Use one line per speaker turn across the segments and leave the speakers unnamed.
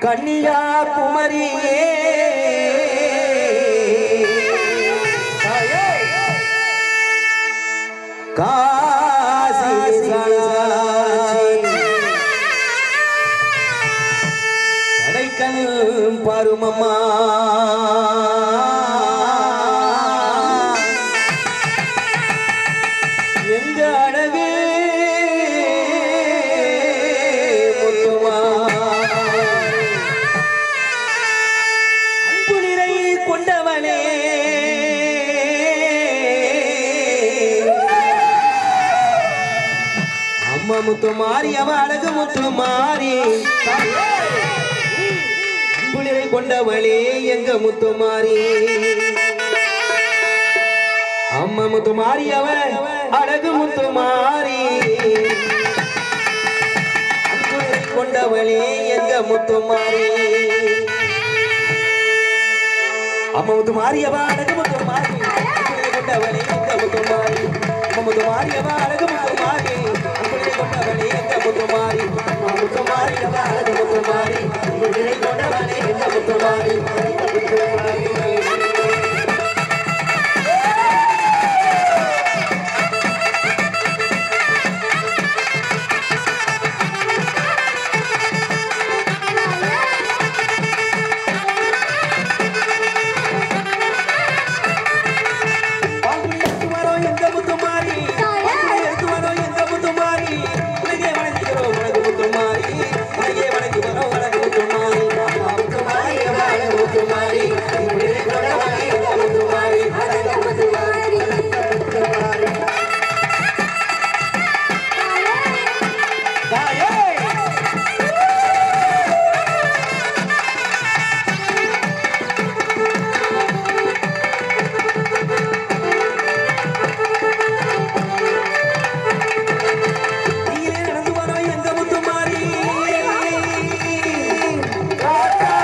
கன்னியாகுமரியே காசி கடைக்கல் பருமம்மா எங்க அழகு முத்துமா அன்பு நிறை கொண்டவனே அம்மா முத்து மாறி அவ அழகு முத்து மாறி அன்பு நிறை கொண்டவளே எங்க முத்து மாறி அம்மா முத்து மாறி அவ அழகு முத்து மாறி அன்பு நிறை கொண்டவளே எங்க முத்து மாறி அம்மா முத்து மாறியவா அழகு முத்து மாறி அன்புநிலை கொண்டவளே எங்க முத்து மாறி அம்மா முத்து மாறியவா அழகு முத்து மாறி அன்புநிலை கொண்டவளே எங்க முத்து மாறி அம்மா முத்து மாறியவா அழகு முத்து மாறி அன்புநிலை கொண்டவளே எங்க முத்து மாறி முத்து மாறி பால்குடி எடுத்து வரோம் எங்க முத்துமாரி பால்குடி எடுத்து வரோம் எங்க முத்துமாரி உலகே வணங்குகிறோம் உலக முத்துமாரி உலகே வணங்கி வரோம் உலக முத்துமாரி முத்துமாரி அழக முத்துமாரி உலகே கொண்டவளே எங்க முத்துமாரி அழக முத்துமாரி முத்துமாரி தாயே நீங்களே நடந்து வரோம் எங்க முத்துமாரி காக்கா.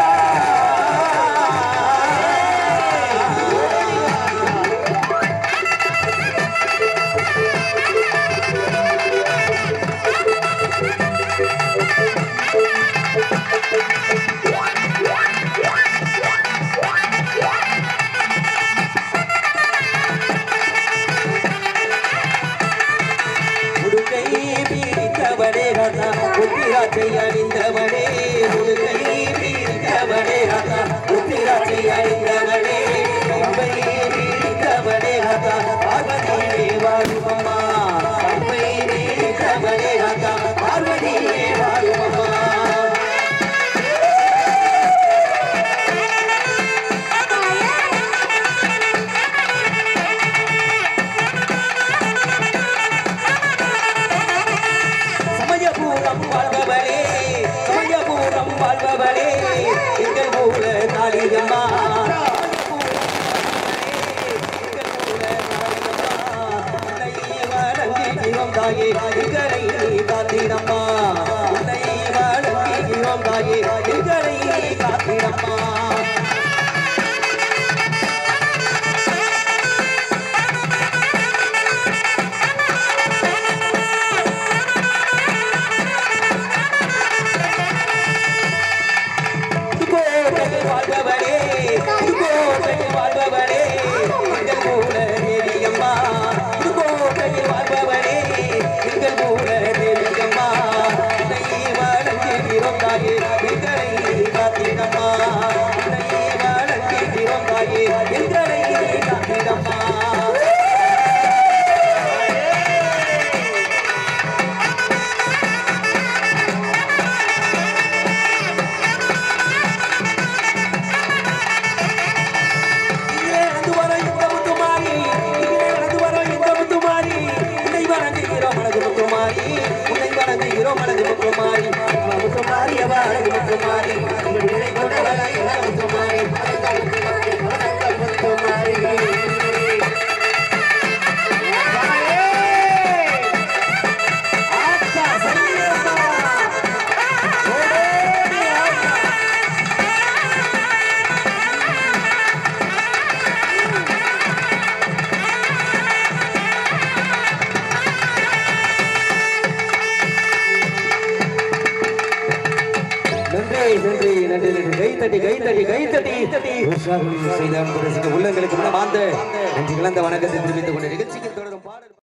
உடுக்கை பிடித்தவனே ராதா உத்திராட்சை அணிந்தவனே உடுக்கை பிடித்தவனே ராதா உத்திராட்சை அணிந்தவனே கம்பை பிடித்தவனே ராதா பார்வதியே வாழுமம்மா கம்பை பிடித்தவனே ராதா பார்வதியே வாழுமம்மா சமயபூரம் வாழ்பவளே சமயபூரம் வாழ்பவளே எங்கள் மூல காளியம்மா தாயே எங்களை காத்திடம்மா உன்னை வணங்குகிறோம் தாயே எங்களை காத்திடம்மா புதுக்கோட்டையில் வாழ்பவளே புதுக்கோட்டையில் வாழ்பவளே எங்கள் மூல தேவியம்மா புதுக்கோட்டையில் வாழ்பவளே எங்கள் மூல தேவியம்மா உன்னை வணங்குகிறோம் தாயே எங்களை காத்திடம்மா உன்னை வணங்குகிறோம் தாயே எங்களை காத்திடம்மா இங்கே நடந்து வரோம் எங்க முத்துமாரி இங்கே நடந்து வரோம் எங்க முத்துமாரி உன்னை வணங்குகிறோம் அழகு முத்துமாரி உன்னை வணங்குகிறோம் அழகு முத்துமாரி அவ முத்துமாரி அவ அழகு முத்துமாரி உங்கள் விடை கொண்டவள எங்க முத்துமாரி அழகு முத்துமாரி தாயே! ஆத்தா, சரியம்மா! ஓடோடி ஆத்தா! நன்றி நன்றி நன்றி நன்றி கை தட்டி கை தட்டி கை தட்டி உற்சாகம் செய்த அன்பு ரசிக உள்ளங்களுக்கு மனமார்ந்த நன்றி கலந்த வணக்கத்தை தெரிவித்துக் கொண்ட நிகழ்ச்சிக்கு தொடரும் பாடல்